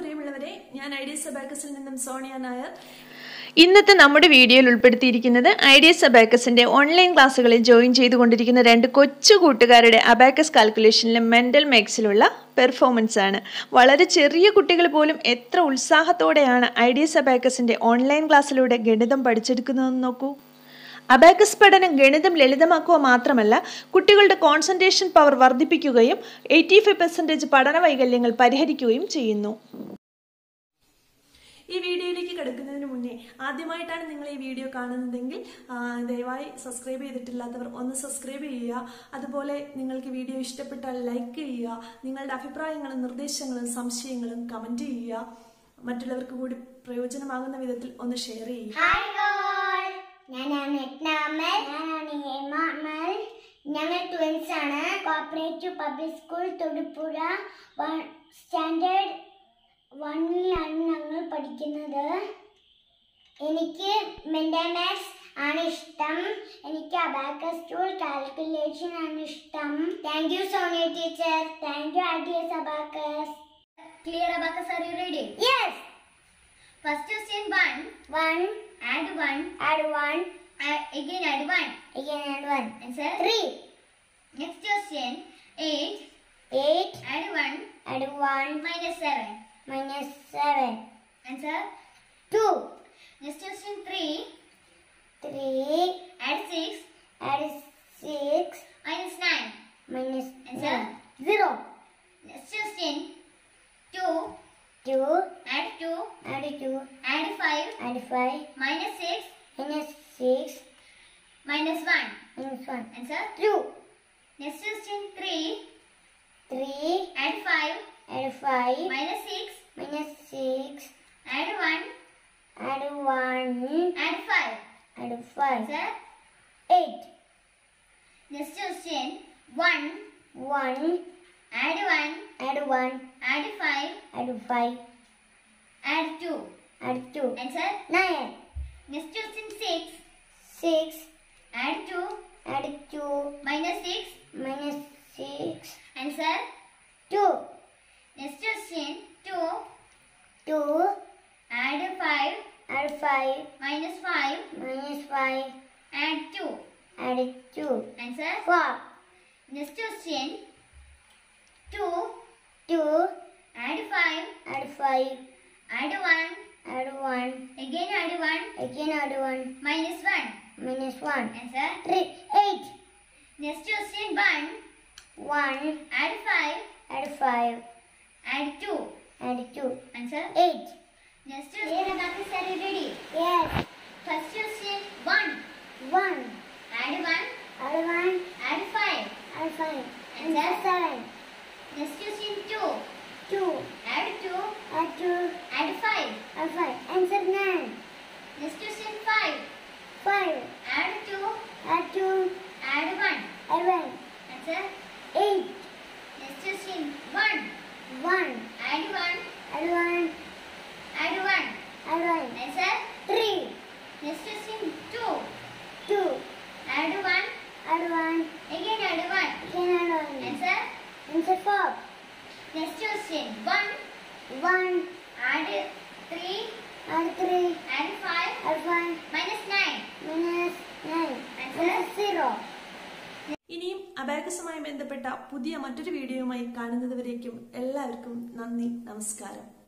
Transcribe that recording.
പ്രിയമുള്ളവരെ ഞാൻ I D S അബാക്കസിൽ നിന്നും സോണിയ നായർ ഇന്നത്തെ നമ്മുടെ വീഡിയോയിൽ ഉൾപ്പെടുത്തിയിരിക്കുന്നത് ഐ ഡി എസ് അബാക്കസിന്റെ ഓൺലൈൻ ക്ലാസ്സുകളിൽ ജോയിൻ ചെയ്തുകൊണ്ടിരിക്കുന്ന രണ്ട് കൊച്ചു കൂട്ടുകാരുടെ അബാക്കസ് കാൽക്കുലേഷനിലും മെന്റൽ മാത്സിലുള്ള പെർഫോമൻസ് ആണ് വളരെ ചെറിയ കുട്ടികൾ പോലും എത്ര ഉത്സാഹത്തോടെയാണ് ഐ ഡി എസ് അബാക്കസിന്റെ ഓൺലൈൻ ക്ലാസ്സിലൂടെ ഗണിതം പഠിച്ചെടുക്കുന്നതെന്ന് നോക്കൂ അബാക്കസ് പഠനം ഗണിതം ലളിതമാക്കുക മാത്രമല്ല കുട്ടികളുടെ കോൺസെൻട്രേഷൻ പവർ വർദ്ധിപ്പിക്കുകയും എയ്റ്റി ഫൈവ് പെർസെൻറ്റേജ് പഠന വൈകല്യങ്ങൾ പരിഹരിക്കുകയും ചെയ്യുന്നു ഈ വീഡിയോയിലേക്ക് കിടക്കുന്നതിന് മുന്നേ ആദ്യമായിട്ടാണ് നിങ്ങൾ ഈ വീഡിയോ കാണുന്നതെങ്കിൽ ആ, ദയവായി സബ്സ്ക്രൈബ് ചെയ്തിട്ടില്ലാത്തവർ ഒന്ന് സബ്സ്ക്രൈബ് ചെയ്യുക അതുപോലെ നിങ്ങൾക്ക് വീഡിയോ ഇഷ്ടപ്പെട്ടാൽ ലൈക്ക് ചെയ്യുക നിങ്ങളുടെ അഭിപ്രായങ്ങളും നിർദ്ദേശങ്ങളും സംശയങ്ങളും കമന്റ് ചെയ്യുക മറ്റുള്ളവർക്ക് കൂടി പ്രയോജനമാകുന്ന വിധത്തിൽ ഒന്ന് ഷെയർ ചെയ്യുക ഹായ് ഓൾ ഞാനാണ് എട്നാമൽ ഞാനാണ് ഹേമ അമൽ ഞങ്ങൾ ട്വിൻസ് ആണ് cooperative public school Thodupuzha standard വണ്ണിലാണ് ഞങ്ങൾ പഠിക്കുന്നത് എനിക്ക് മെൻഡാമാക്സ് ആണ് ഇഷ്ടം എനിക്ക് അബാക്കസ് ടൂൾ കാൽക്കുലേഷൻ ആണ് ഇഷ്ടം thank you Sonia teacher thank you R D S abacus clear abacus are you ready yes First question one. One. Add one. Add one. Add, again add one. Again add one. Answer. Three. Next question. Eight. Eight. Add one. Add one. Minus seven. Minus seven. Answer. Two. Next question. Three. Three. Add six. Add six. Minus nine. Minus Answer. Zero. Next question. Two. Two. Add two. Add two. Add five. Add five. Minus six. Minus six. Minus one. Minus one. Answer. Two. Next question. Three. Three. Add five. Add five. Minus six. Minus six. Add one. Add one. Add five. Add five. Answer. Eight. Next question. One. One. Add one. Add one. Add five. Add five. Add two. Add two. Answer. Nine. Next question six. Six. Add two. Add two. Minus six. Minus six. Answer. Two. Next question two. Two. Add five. Add five. Minus five. Minus five. Add two. Add two. Answer. Four. Next question. Two. Two. Add five. Add five. Add one. Add one. Again add one. Again add one. Minus one. Minus one. Answer. Three. Eight. Next question one. One. Add five. Add five. Add two. Add two. Answer. Eight. Next question. Are you ready? Yes. First question one. One. Add one. Add one. Add five. Add five. Answer. Seven. Next question two. Two. Add two. Add two. Add five. Add five. Answer nine. Next question five. Five. Add two. Add two. Add one. Add one. Answer. Eight. Next question one. One. Add one. Add one. Add one. Add one. Answer. Three. Next question two. Two. Add one. Add one. Again add one. Again add one. Answer. Answer four. Next question. One. One. Add three. Add three. Add five. Add five. Minus nine. Minus nine. Answer. zero. ഇനിയും അബാക്കസുമായി ബന്ധപ്പെട്ട പുതിയ മറ്റൊരു വീഡിയോയുമായി കാണുന്നതുവരേക്കും എല്ലാവർക്കും നന്ദി നമസ്കാരം